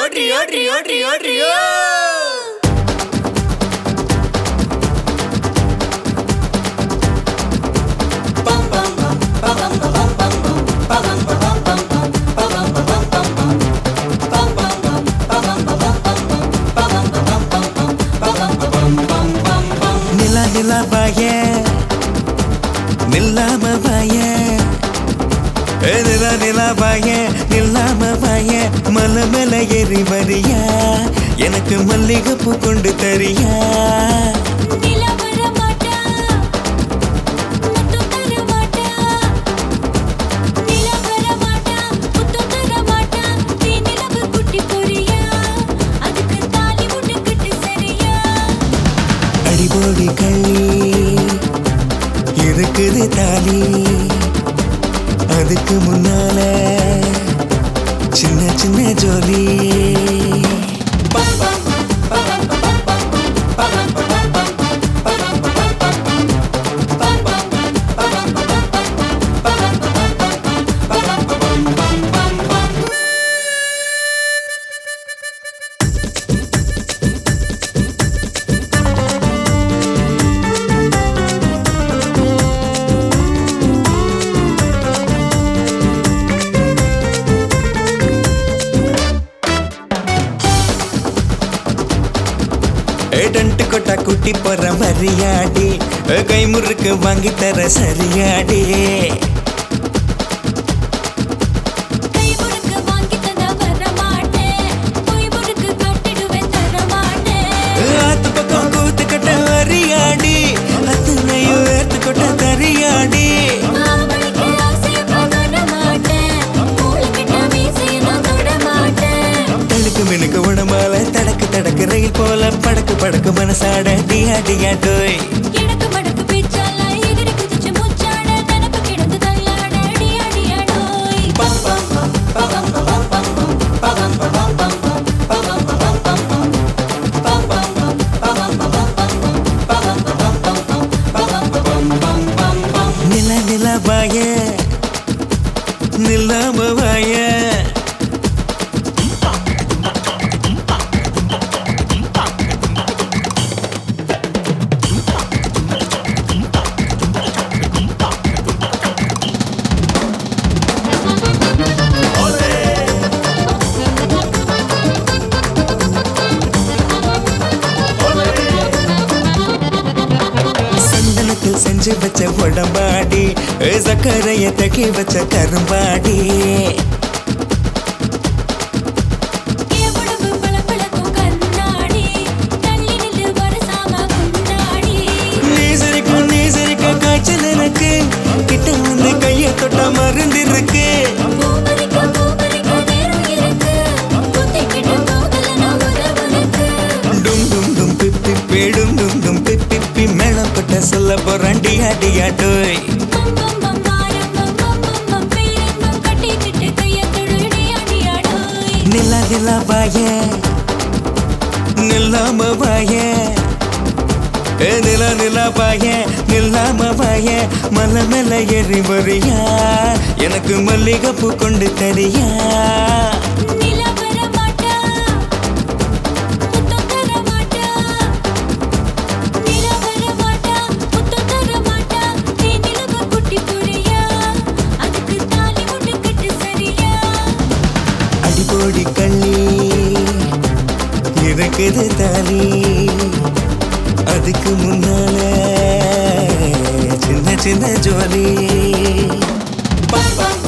ஓட்ரி ஓட்ரி ஓட்ரி ஓட்ரி ஓ நிலா நிலா பாய நில்லாம பாய ஏ நிலா நிலா பாய நில்லாம பாய மலை மேல ஏறி வரியா எனக்கு மல்லிகைப்பூ கொண்டு தரியா நிலா வர மாட்டா முத்து தர மாட்டா நிலா வர மாட்டா முத்து தர மாட்டா நீ நிலவு குட்டி பொரியா அதுக்கு தாலி முட்டு கட்டு சரியா அடிபோடி கள்ளி இருக்குது தாலி அதுக்கு முன்னால சின்ன சின்ன ஜோலி டன்ட்டு கொட்டா குட்டி போற மரியாடி கை முறுக்கு வாங்கி தர சரியாடி கை முறுக்கு வாங்கி தந்தா வர மாட்டேன் பொய் முறுக்கு கட்டிடுவேன் தர மாட்டேன் ஆத்து பக்கம் கூத்து கட்ட வரியாடி அத்தனையும் ஏத்து கொட்ட தரியாடி ஆவலுக்கு ஆசையப்ப வர மாட்டேன் மூளைக்கிட்ட மீசையை நான் தொட மாட்டேன் தடுக்கு மினுக்கு உடம்பால தடக்கு தடக்கு ரயில் போல படக்கு படக்கு மனசாட டியா டியா டோய் கிழக்கு மடக்கு பிச்சால எகிரி குதிச்சு முச்சாட நினப்பு கிடந்து தள்ளாட அடி அடி அடோய் நில நில பாய நில்லாம வாய சந்தனத்தில் செஞ்சு வச்ச உடம்பாடி சக்கரைய தக்கி வச்ச கரும்பாடி என் உடம்பு பளபளக்கும் கண்ணாடி தள்ளி நில்லு வரசாம கொண்டாடி நீ சிரிக்கும் நீ சிரிக்க காய்ச்சல் எனக்கு கிட்ட வந்து கைய தொட்ட மருந்து இருக்கு பூப்பறிக்க பூப்பறிக்க நேரம் இருக்கு குத்திக்கிட்டு போகல நான் உறவுனுக்கு டும் டும் டும் பிப்பி பேடும் டும் டும் பிப்பி பி மேளம் கொட்ட சொல்ல போறேன் டியா டியா டோய் பம் பம் பம் மாரம் பம் பம் பம் பம் பேரன்பம் கட்டிக்கிட்டு கையை தொடுடி அடி அடோய் நிலா நிலா பாய நில்லாம பாய ஏ நிலா நிலா பாய நில்லாம பாய மலை மேல ஏறி வரியா எனக்கு மல்லிகைப்பூ கொண்டு தரியா நிலா வர மாட்டா முத்து தர மாட்டா நிலா வர மாட்டா முத்து தர மாட்டா நீ நிலவு குட்டி பொரியா அதுக்கு தாலி முட்டு கட்டு சரியா அடிபோடி கள்ளி இருக்குது தாலி அதுக்கு முன்னால சின்ன சின்ன ஜோலி பம் பம்